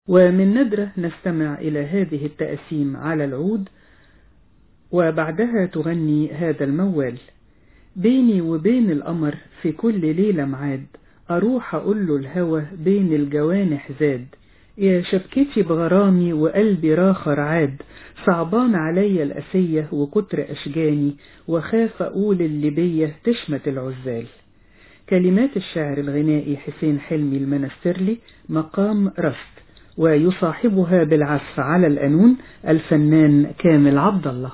ومن ندرة نستمع إلى هذه التأسيم على العود وبعدها تغني هذا الموال بيني وبين القمر في كل ليلة معاد أروح أقول له الهوى بين الجوانح زاد يا شبكتي بغرامي وقلبي راخر عاد صعبان عليا الأسية وكتر أشجاني وخاف أقول اللي بيا تشمت العزال كلمات الشاعر الغنائي حسين حلمي المنسترلي مقام رست ويصاحبها بالعزف على القانون الفنان كامل عبد الله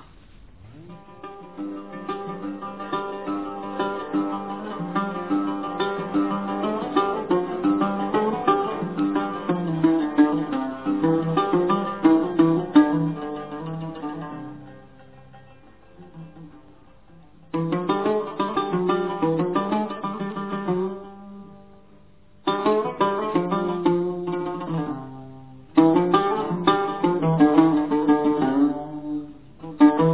Thank you.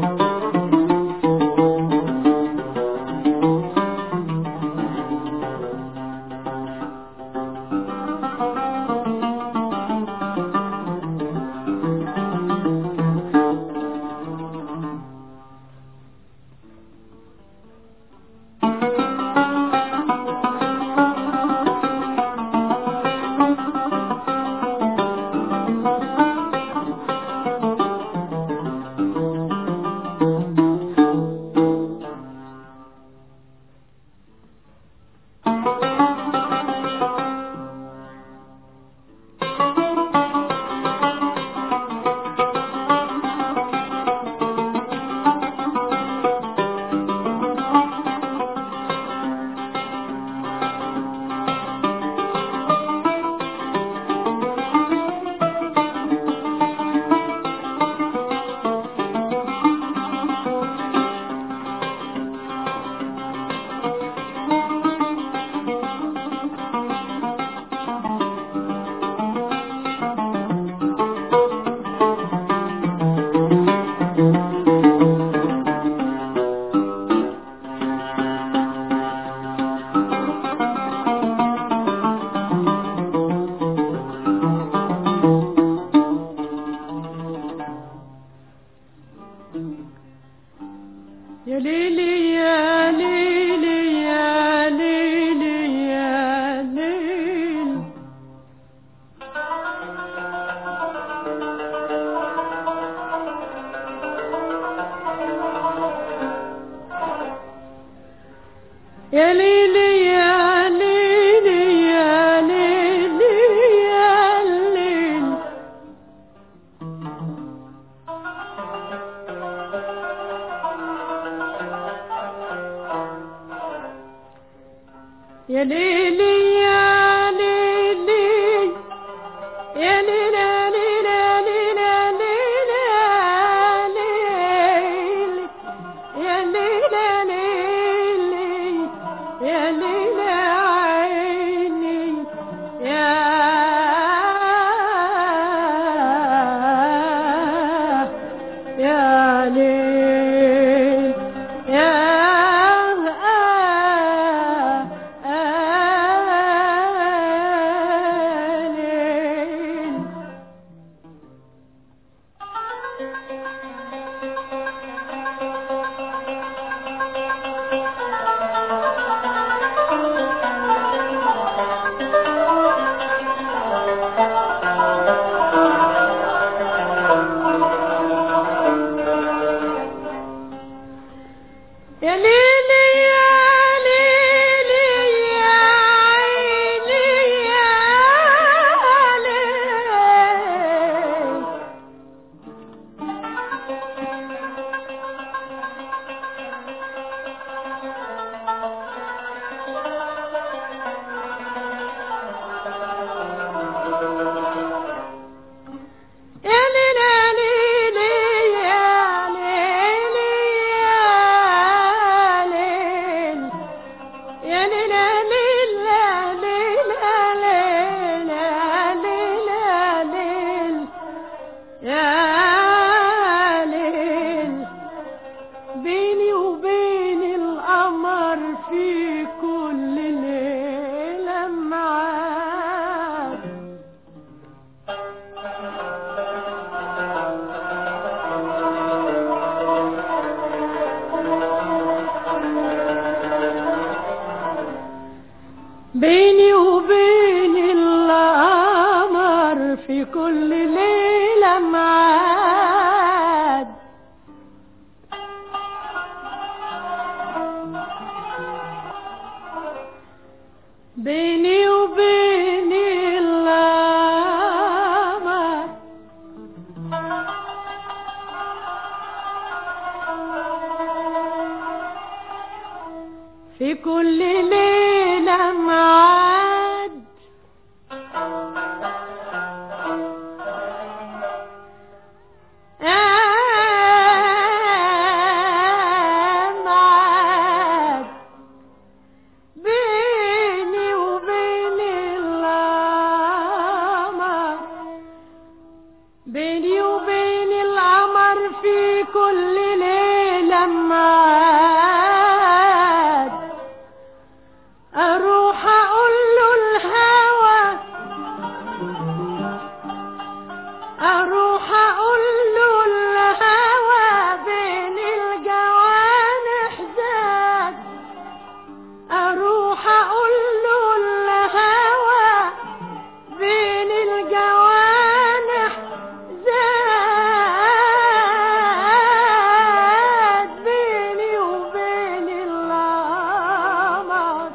كل ليلة معاد بيني وبين الأمل في كل ليلة معاد معاد بيني وبين القمر بيني وبين القمر في كل ليلة معاد أروح أقول له الهوى أروح أقول له الهوى بين الجوانح زاد أروح أقول له الهوى بين الجوانح زاد بيني وبين القمر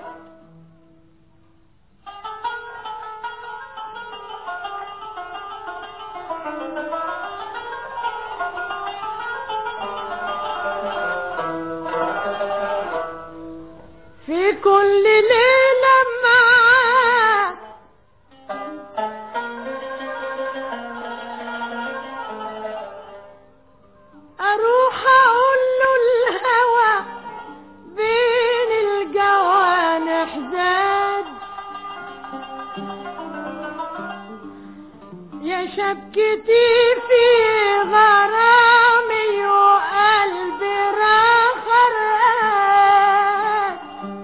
في كل ليلة معاك أروح أقول له الهوى بين الجوانح زاد يا شبكتي في غرامي وقلبي راخر قاد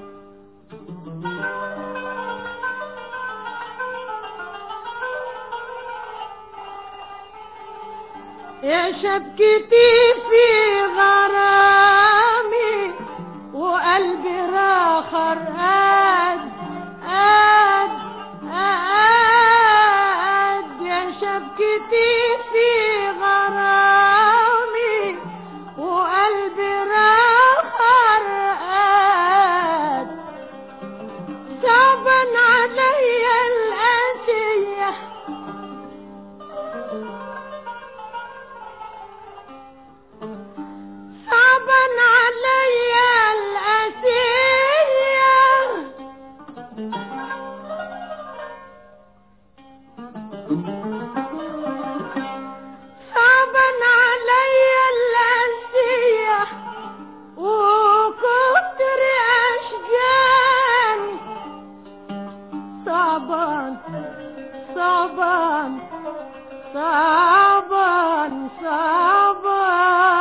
يا شبكتي في غرامي وقلبي راخر قاد قاد قاد يا شبكتي في غرامي وقلبي راخر قاد صعبا عليا القاسيه صعبا عليا الأسية صعبا عليا الأسية وكتر أشجان صعبا صعبا صعبا صعبا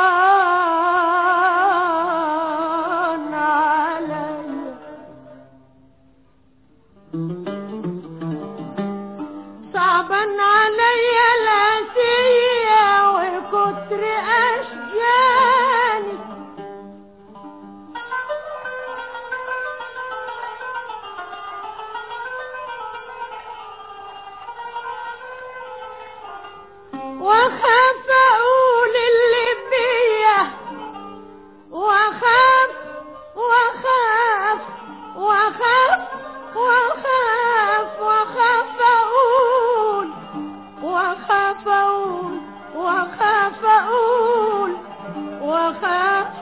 علي صعبا علي الأسية وكتر أشجاني واخاف اقول اللي بيا واخاف واخاف واخاف واخاف واخاف اقول واخاف اقول واخاف اقول واخاف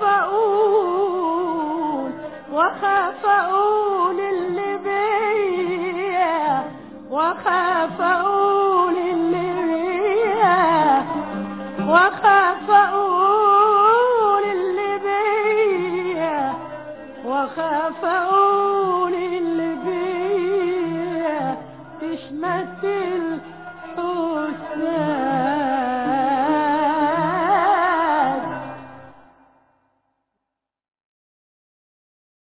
اقول واخاف اقول اللي بيا واخاف اقول اللي بيا واخاف اقول اللي بيا واخاف اقول اللي بيا تشمت الحسن